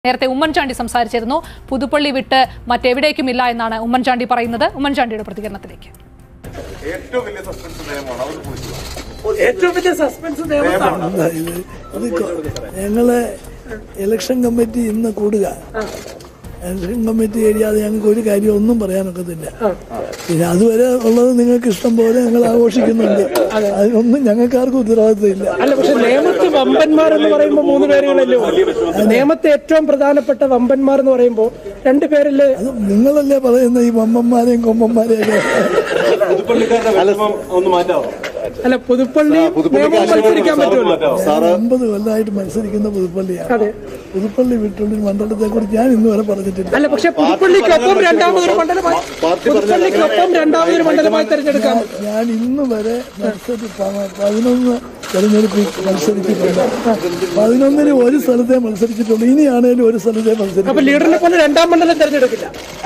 നേരത്തെ ഉമ്മൻചാണ്ടി സംസാരിച്ചിരുന്നു പുതുപ്പള്ളി വിട്ട് മറ്റെവിടേക്കുമില്ല എന്നാണ് ഉമ്മൻചാണ്ടി പറയുന്നത് ഉമ്മൻചാണ്ടിയുടെ പ്രതികരണത്തിലേക്ക് ഏറ്റവും വലിയ സസ്പെൻസ് നിയമമാണ് അതൊന്ന് കുറിച്ചു ഏറ്റവും വലിയ സസ്പെൻസ് നിയമമാണ് എന്താ ഇത് ഇത് കൊ- ഞങ്ങള് ഇലക്ഷൻ കമ്മിറ്റി ഇന്ന് കൂടുക ഇലക്ഷൻ കമ്മിറ്റി കഴിയാതെ ഞങ്ങൾക്ക് ഒരു കാര്യം ഒന്നും പറയാനൊക്കത്തില്ല പിന്നെ അതുവരെ ഉള്ളത് നിങ്ങൾക്ക് ഇഷ്ടം പോലെ ഞങ്ങൾ ആഘോഷിക്കുന്നുണ്ട് അതിനൊന്നും ഞങ്ങൾക്ക് ആർക്കും ഉത്തരവാദിത്തമില്ല അല്ല പക്ഷെ നേമത്ത് വമ്പന്മാർ എന്ന് പറയുമ്പോൾ മൂന്ന് പേരുകളല്ലേ ഉള്ളൂ നേമത്തെ ഏറ്റവും പ്രധാനപ്പെട്ട വമ്പന്മാർ എന്ന് പറയുമ്പോൾ രണ്ട് പേരില് അത് നിങ്ങളല്ലേ പറയുന്ന ഈ വമ്പന്മാരെയും കൊമ്പന്മാരെയും പുതുപ്പള്ളിക്കാരുടെ വിഷമം ഒന്ന് മാറ്റാവോ അല്ല പുതുപ്പള്ളി നിയമം മത്സരിക്കാൻ പറ്റുമല്ലോ ഒമ്പത് കൊല്ലമായിട്ട് മത്സരിക്കുന്ന പുതുപ്പള്ളിയാണ് പുതുപ്പള്ളി വിട്ടുള്ള മണ്ഡലത്തെ കുറിച്ച് ഞാൻ ഇന്ന് വരെ പറഞ്ഞിട്ടില്ല അല്ല പക്ഷെ പുതുപ്പള്ളിക്കൊപ്പം രണ്ടാമതൊരു മണ്ഡലമായി പുതുപ്പള്ളിക്കൊപ്പം രണ്ടാമതൊരു മണ്ഡലമായി തെരഞ്ഞെടുക്കാം ഞാൻ ഇന്ന് വരെ മത്സരി പ- പതിനൊന്ന് തെരഞ്ഞെടുപ്പ് മത്സരിച്ചിട്ടുണ്ട് പതിനൊന്നിന് ഒരു സ്ഥലത്തെ മത്സരിച്ചിട്ടുള്ളൂ ഇനിയാണേലും ഒരു സ്ഥലത്തെ മത്സരിക്കും അപ്പൊ ലീഡറിനെ പോലെ രണ്ടാം മണ്ഡലം തെരഞ്ഞെടുക്കില്ല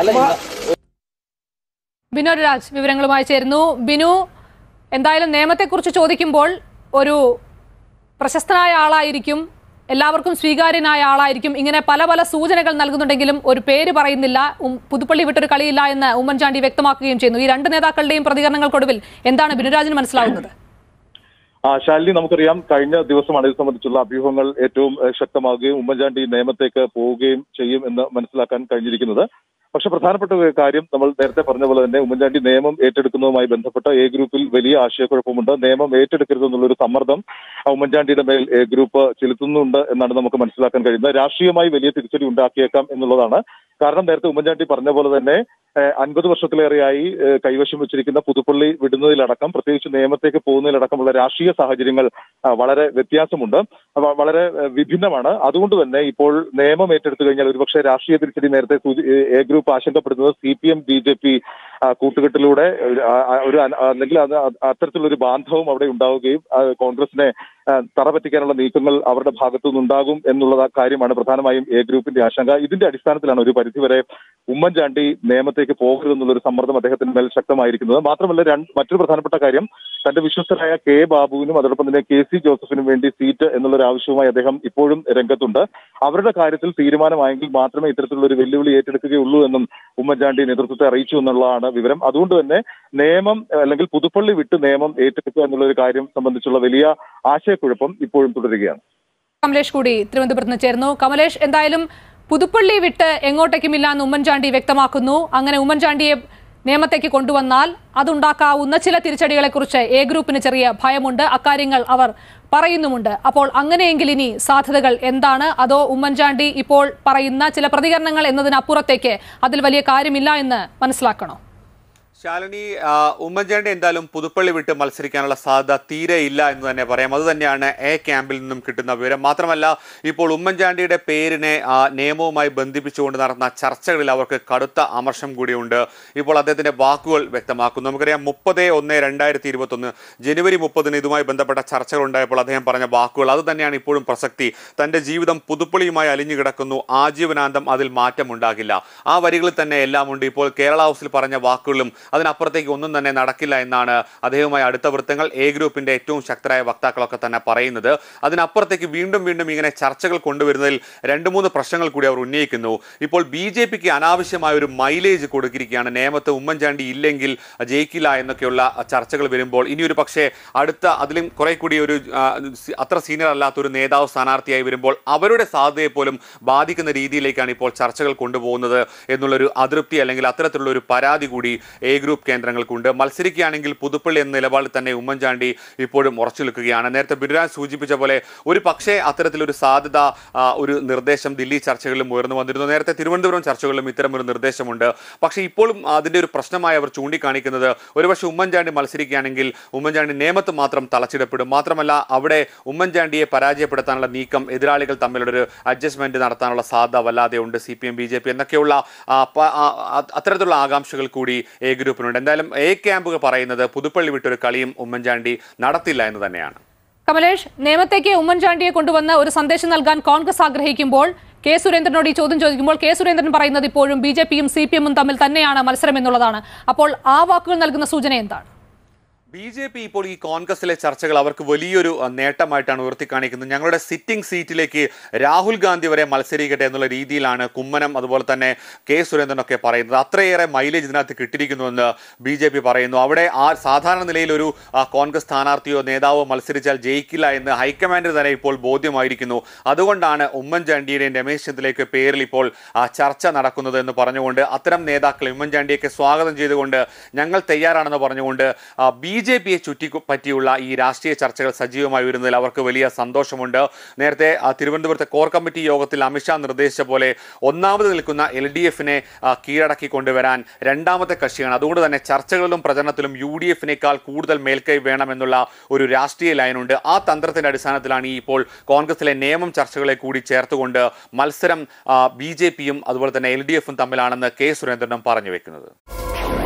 ബിനു രാജ് വിവരങ്ങളുമായി ചേരുന്നു ബിനു എന്തായാലും നിയമത്തെക്കുറിച്ച് ചോദിക്കുമ്പോൾ ഒരു പ്രശസ്തനായ ആളായിരിക്കും എല്ലാവർക്കും സ്വീകാര്യനായ ആളായിരിക്കും ഇങ്ങനെ പല പല സൂചനകൾ നൽകുന്നുണ്ടെങ്കിലും ഒരു പേര് പറയുന്നില്ല ഉം, പുതുപ്പള്ളി വിട്ടൊരു കളിയില്ല എന്ന് ഉമ്മൻചാണ്ടി വ്യക്തമാക്കുകയും ചെയ്യുന്നു ഈ രണ്ട് നേതാക്കളുടെയും പ്രതികരണങ്ങൾക്കൊടുവിൽ എന്താണ് ബിനുരാജിന് മനസ്സിലാവുന്നത് ആ ശാലിനി നമുക്കറിയാം കഴിഞ്ഞ ദിവസമാണ് ഇത് സംബന്ധിച്ചുള്ള അഭ്യൂഹങ്ങൾ ഏറ്റവും ഏഹ്, ശക്തമാകുകയും ഉമ്മൻചാണ്ടി നിയമത്തേക്ക് പോവുകയും ചെയ്യും എന്ന് മനസ്സിലാക്കാൻ കഴിഞ്ഞിരിക്കുന്നത് പക്ഷെ പ്രധാനപ്പെട്ട ഒരു കാര്യം നമ്മൾ നേരത്തെ പറഞ്ഞ പോലെ തന്നെ ഉമ്മൻചാണ്ടി നിയമം ഏറ്റെടുക്കുന്നതുമായി ബന്ധപ്പെട്ട എ ഗ്രൂപ്പിൽ വലിയ ആശയക്കുഴപ്പമുണ്ട് നിയമം ഏറ്റെടുക്കരുത് എന്നുള്ളൊരു സമ്മർദ്ദം ആ ഉമ്മൻചാണ്ടിയുടെ മേൽ എ ഗ്രൂപ്പ് ചെലുത്തുന്നുണ്ട് എന്നാണ് നമുക്ക് മനസ്സിലാക്കാൻ കഴിയുന്നത് രാഷ്ട്രീയമായി വലിയ തിരിച്ചടി ഉണ്ടാക്കിയേക്കാം എന്നുള്ളതാണ് കാരണം നേരത്തെ ഉമ്മൻചാണ്ടി പറഞ്ഞ പോലെ തന്നെ അൻപത് വർഷത്തിലേറെയായി ഏഹ്, കൈവശം വെച്ചിരിക്കുന്ന പുതുപ്പള്ളി വിടുന്നതിലടക്കം പ്രത്യേകിച്ച് നിയമത്തേക്ക് പോകുന്നതിലടക്കമുള്ള രാഷ്ട്രീയ സാഹചര്യങ്ങൾ ആ, വളരെ വ്യത്യാസമുണ്ട് അവ വളരെ ഏഹ്, വിഭിന്നമാണ് അതുകൊണ്ട് തന്നെ ഇപ്പോൾ നിയമം ഏറ്റെടുത്തു കഴിഞ്ഞാൽ ഒരുപക്ഷെ രാഷ്ട്രീയ തിരിച്ചടി നേരത്തെ സൂചി- ഏഹ്, എ ഗ്രൂപ്പ് ആശങ്കപ്പെടുന്നത് C P M B J P കൂട്ടുകെട്ടിലൂടെ ഒരു, ആ, ആ, ഒരു അന- അല്ലെങ്കിൽ അത് അത്തരത്തിലൊരു ബാന്ധവം അവിടെ ഉണ്ടാവുകയും ആ, കോൺഗ്രസിനെ ആ, തറ പറ്റിക്കാനുള്ള നീക്കങ്ങൾ അവരുടെ ഭാഗത്തു നിന്നുണ്ടാകും എന്നുള്ള കാര്യമാണ് പ്രധാനമായും എ ഗ്രൂപ്പിന്റെ ആശങ്ക ഇതിന്റെ അടിസ്ഥാനത്തിലാണ് ഒരു പരിധിവരെ ഉമ്മൻചാണ്ടി നിയമത്തേക്ക് പോകരുതെന്നുള്ളൊരു സമ്മർദ്ദം അദ്ദേഹത്തിന് മേൽ ശക്തമായിരിക്കുന്നത് മാത്രമല്ല രണ്ട് മറ്റൊരു പ്രധാനപ്പെട്ട കാര്യം തന്റെ വിശ്വസ്തരായ കെ ബാബുവിനും അതോടൊപ്പം തന്നെ കെ സി ജോസഫിനും വേണ്ടി സീറ്റ് എന്നുള്ള ഒരു ആവശ്യവുമായി അദ്ദേഹം ഇപ്പോഴും രംഗത്തുണ്ട് അവരുടെ കാര്യത്തിൽ തീരുമാനമായെങ്കിൽ മാത്രമേ ഇത്തരത്തിലുള്ള ഒരു വെല്ലുവിളി ഏറ്റെടുക്കുകയുള്ളൂ എന്നും ഉമ്മൻചാണ്ടി നേതൃത്വത്തെ അറിയിച്ചു എന്നുള്ളതാണ് വിവരം അതുകൊണ്ട് തന്നെ നിയമം അല്ലെങ്കിൽ പുതുപ്പള്ളി വിട്ട് നിയമം ഏറ്റെടുക്കുക എന്നുള്ള ഒരു കാര്യം സംബന്ധിച്ചുള്ള വലിയ ആശയക്കുഴപ്പം ഇപ്പോഴും തുടരുകയാണ് കമലേഷ് കൂടി തിരുവനന്തപുരത്ത് നിന്ന് ചേർന്നു കമലേഷ് എന്തായാലും പുതുപ്പള്ളി വിട്ട് എങ്ങോട്ടേക്കുമില്ല എന്ന് ഉമ്മൻചാണ്ടി വ്യക്തമാക്കുന്നു അങ്ങനെ ഉമ്മൻചാണ്ടിയെ നിയമത്തേക്ക് കൊണ്ടുവന്നാൽ അതുണ്ടാക്കാവുന്ന ചില തിരിച്ചടികളെക്കുറിച്ച് എ ഗ്രൂപ്പിന് ചെറിയ ഭയമുണ്ട് അക്കാര്യങ്ങൾ അവർ പറയുന്നുമുണ്ട് അപ്പോൾ അങ്ങനെയെങ്കിൽ ഇനി സാധ്യതകൾ എന്താണ് അതോ ഉമ്മൻചാണ്ടി ഇപ്പോൾ പറയുന്ന ചില പ്രതികരണങ്ങൾ എന്നതിനപ്പുറത്തേക്ക് അതിൽ വലിയ കാര്യമില്ല എന്ന് മനസ്സിലാക്കണോ ശാലിനി ആ, ഉമ്മൻചാണ്ടി എന്തായാലും പുതുപ്പള്ളി വിട്ട് മത്സരിക്കാനുള്ള സാധ്യത തീരെ ഇല്ല എന്ന് തന്നെ പറയാം അത് തന്നെയാണ് എ ക്യാമ്പിൽ നിന്നും കിട്ടുന്ന വിവരം മാത്രമല്ല ഇപ്പോൾ ഉമ്മൻചാണ്ടിയുടെ പേരിനെ ആ, നിയമവുമായി ബന്ധിപ്പിച്ചുകൊണ്ട് നടന്ന ചർച്ചകളിൽ അവർക്ക് കടുത്ത അമർഷം കൂടിയുണ്ട് ഇപ്പോൾ അദ്ദേഹത്തിന്റെ വാക്കുകൾ വ്യക്തമാക്കുന്നു നമുക്കറിയാം മുപ്പത് ഒന്ന് രണ്ടായിരത്തി ഇരുപത്തൊന്ന് ജനുവരി മുപ്പതിന് ഇതുമായി ബന്ധപ്പെട്ട ചർച്ചകൾ ഉണ്ടായപ്പോൾ അദ്ദേഹം പറഞ്ഞ വാക്കുകൾ അത് തന്നെയാണ് ഇപ്പോഴും പ്രസക്തി തന്റെ ജീവിതം പുതുപ്പള്ളിയുമായി അലിഞ്ഞു കിടക്കുന്നു ആജീവനാന്തം അതിൽ മാറ്റമുണ്ടാകില്ല ആ വരികളിൽ തന്നെ എല്ലാം ഉണ്ട് ഇപ്പോൾ കേരള ഹൗസിൽ പറഞ്ഞ വാക്കുകളും അതിനപ്പുറത്തേക്ക് ഒന്നും തന്നെ നടക്കില്ല എന്നാണ് അദ്ദേഹവുമായി അടുത്ത വൃത്തങ്ങൾ എ ഗ്രൂപ്പിന്റെ ഏറ്റവും ശക്തരായ വക്താക്കളൊക്കെ തന്നെ പറയുന്നത് അതിനപ്പുറത്തേക്ക് വീണ്ടും വീണ്ടും ഇങ്ങനെ ചർച്ചകൾ കൊണ്ടുവരുന്നതിൽ രണ്ട് മൂന്ന് പ്രശ്നങ്ങൾ കൂടി അവർ ഉന്നയിക്കുന്നു ഇപ്പോൾ ബി ജെ പിക്ക് അനാവശ്യമായ ഒരു മൈലേജ് കൊടുക്കിയിരിക്കുകയാണ് നിയമത്ത് ഉമ്മൻചാണ്ടി ഇല്ലെങ്കിൽ ജയിക്കില്ല എന്നൊക്കെയുള്ള ചർച്ചകൾ വരുമ്പോൾ ഇനി ഒരു പക്ഷേ അടുത്ത അതിലും കുറെ കൂടി ഒരു ആ, സി- അത്ര സീനിയർ അല്ലാത്ത ഒരു നേതാവ് സ്ഥാനാർത്ഥിയായി വരുമ്പോൾ അവരുടെ സാധ്യതയെ പോലും ബാധിക്കുന്ന രീതിയിലേക്കാണ് ഇപ്പോൾ ചർച്ചകൾ കൊണ്ടുപോകുന്നത് എന്നുള്ളൊരു അതൃപ്തി അല്ലെങ്കിൽ അത്തരത്തിലുള്ള ഒരു പരാതി കൂടി എ ഗ്രൂപ്പ് കേന്ദ്രങ്ങൾക്കുണ്ട് മത്സരിക്കുകയാണെങ്കിൽ പുതുപ്പള്ളി എന്ന നിലപാടിൽ തന്നെ ഉമ്മൻചാണ്ടി ഇപ്പോഴും ഉറച്ചു നിൽക്കുകയാണ് നേരത്തെ ബിരുരാജ് സൂചിപ്പിച്ച പോലെ ഒരു പക്ഷേ അത്തരത്തിലൊരു സാധ്യത ആ, ഒരു നിർദ്ദേശം ദില്ലി ചർച്ചകളിലും ഉയർന്നു വന്നിരുന്നു നേരത്തെ തിരുവനന്തപുരം ചർച്ചകളിലും ഇത്തരം ഒരു നിർദ്ദേശമുണ്ട് പക്ഷേ ഇപ്പോഴും അതിന്റെ ഒരു പ്രശ്നമായി അവർ ചൂണ്ടിക്കാണിക്കുന്നത് ഒരുപക്ഷെ ഉമ്മൻചാണ്ടി മത്സരിക്കുകയാണെങ്കിൽ ഉമ്മൻചാണ്ടി നിയമത്ത് മാത്രം തളച്ചിടപ്പെടും മാത്രമല്ല അവിടെ ഉമ്മൻചാണ്ടിയെ പരാജയപ്പെടുത്താനുള്ള നീക്കം എതിരാളികൾ തമ്മിലുള്ള ഒരു അഡ്ജസ്റ്റ്മെന്റ് നടത്താനുള്ള സാധ്യത വല്ലാതെ ഉണ്ട് C P M B J P എന്നൊക്കെയുള്ള ആ, പ- ആ, ആ- അത്തരത്തിലുള്ള ആകാംക്ഷകൾ കൂടി എ ഗ്രൂപ്പിനുണ്ട് എന്തായാലും എ ക്യാമ്പ് പറയുന്നത് പുതുപ്പള്ളി വിട്ടൊരു കളിയും ഉമ്മൻചാണ്ടി നടത്തില്ല എന്ന് തന്നെയാണ് കമലേഷ് നിയമത്തേക്ക് ഉമ്മൻചാണ്ടിയെ കൊണ്ടുവന്ന് ഒരു സന്ദേശം നൽകാൻ കോൺഗ്രസ് ആഗ്രഹിക്കുമ്പോൾ കെ സുരേന്ദ്രനോട് ഈ ചോദ്യം ചോദിക്കുമ്പോൾ കെ സുരേന്ദ്രൻ പറയുന്നത് ഇപ്പോഴും ബി ജെ പിയും സി പി എമ്മും തമ്മിൽ തന്നെയാണ് മത്സരം എന്നുള്ളതാണ് അപ്പോൾ ആ വാക്കുകൾ നൽകുന്ന സൂചന എന്താണ് ബി ജെ പി ഇപ്പോൾ ഈ കോൺഗ്രസിലെ ചർച്ചകൾ അവർക്ക് വലിയൊരു അഹ്, നേട്ടമായിട്ടാണ് ഉയർത്തിക്കാണിക്കുന്നത് ഞങ്ങളുടെ സിറ്റിംഗ് സീറ്റിലേക്ക് രാഹുൽ ഗാന്ധി വരെ മത്സരിക്കട്ടെ എന്നുള്ള രീതിയിലാണ് കുമ്മനം അതുപോലെ തന്നെ കെ സുരേന്ദ്രനൊക്കെ പറയുന്നത് അത്രയേറെ മൈലേജ് ഇതിനകത്ത് കിട്ടിയിരിക്കുന്നുവെന്ന് ബി ജെ പി പറയുന്നു അവിടെ ആ സാധാരണ നിലയിൽ ഒരു ആ, കോൺഗ്രസ് സ്ഥാനാർത്ഥിയോ നേതാവോ മത്സരിച്ചാൽ ജയിക്കില്ല എന്ന് ഹൈക്കമാൻഡിന് തന്നെ ഇപ്പോൾ ബോധ്യമായിരിക്കുന്നു അതുകൊണ്ടാണ് ഉമ്മൻചാണ്ടിയുടെയും രമേശ് ചെന്നിത്തലയ്ക്ക് പേരിൽ ഇപ്പോൾ ആ, ചർച്ച നടക്കുന്നത് എന്ന് പറഞ്ഞുകൊണ്ട് അത്തരം നേതാക്കളെ ഉമ്മൻചാണ്ടിയൊക്കെ സ്വാഗതം ചെയ്തുകൊണ്ട് ഞങ്ങൾ തയ്യാറാണെന്ന് പറഞ്ഞുകൊണ്ട് ബി ജെ പിയെ ചുറ്റിപ്പറ്റിയുള്ള ഈ രാഷ്ട്രീയ ചർച്ചകൾ സജീവമായി വരുന്നതിൽ അവർക്ക് വലിയ സന്തോഷമുണ്ട് നേരത്തെ ആ, തിരുവനന്തപുരത്തെ കോർ കമ്മിറ്റി യോഗത്തിൽ അമിത്ഷാ നിർദ്ദേശിച്ച പോലെ ഒന്നാമത് നിൽക്കുന്ന എൽ ഡി എഫിനെ കീഴടക്കി കൊണ്ടുവരാൻ രണ്ടാമത്തെ കക്ഷിയാണ് അതുകൊണ്ട് തന്നെ ചർച്ചകളിലും പ്രചരണത്തിലും യു ഡി എഫിനേക്കാൾ കൂടുതൽ മേൽക്കൈ വേണമെന്നുള്ള ഒരു രാഷ്ട്രീയ ലൈനുണ്ട് ആ തന്ത്രത്തിന്റെ അടിസ്ഥാനത്തിലാണ് ഈ ഇപ്പോൾ കോൺഗ്രസിലെ നിയമം ചർച്ചകളെ കൂടി ചേർത്തുകൊണ്ട് മത്സരം ബി ജെ പിയും അതുപോലെ തന്നെ എൽ ഡി എഫും തമ്മിലാണെന്ന് കെ സുരേന്ദ്രനും പറഞ്ഞു വെക്കുന്നത്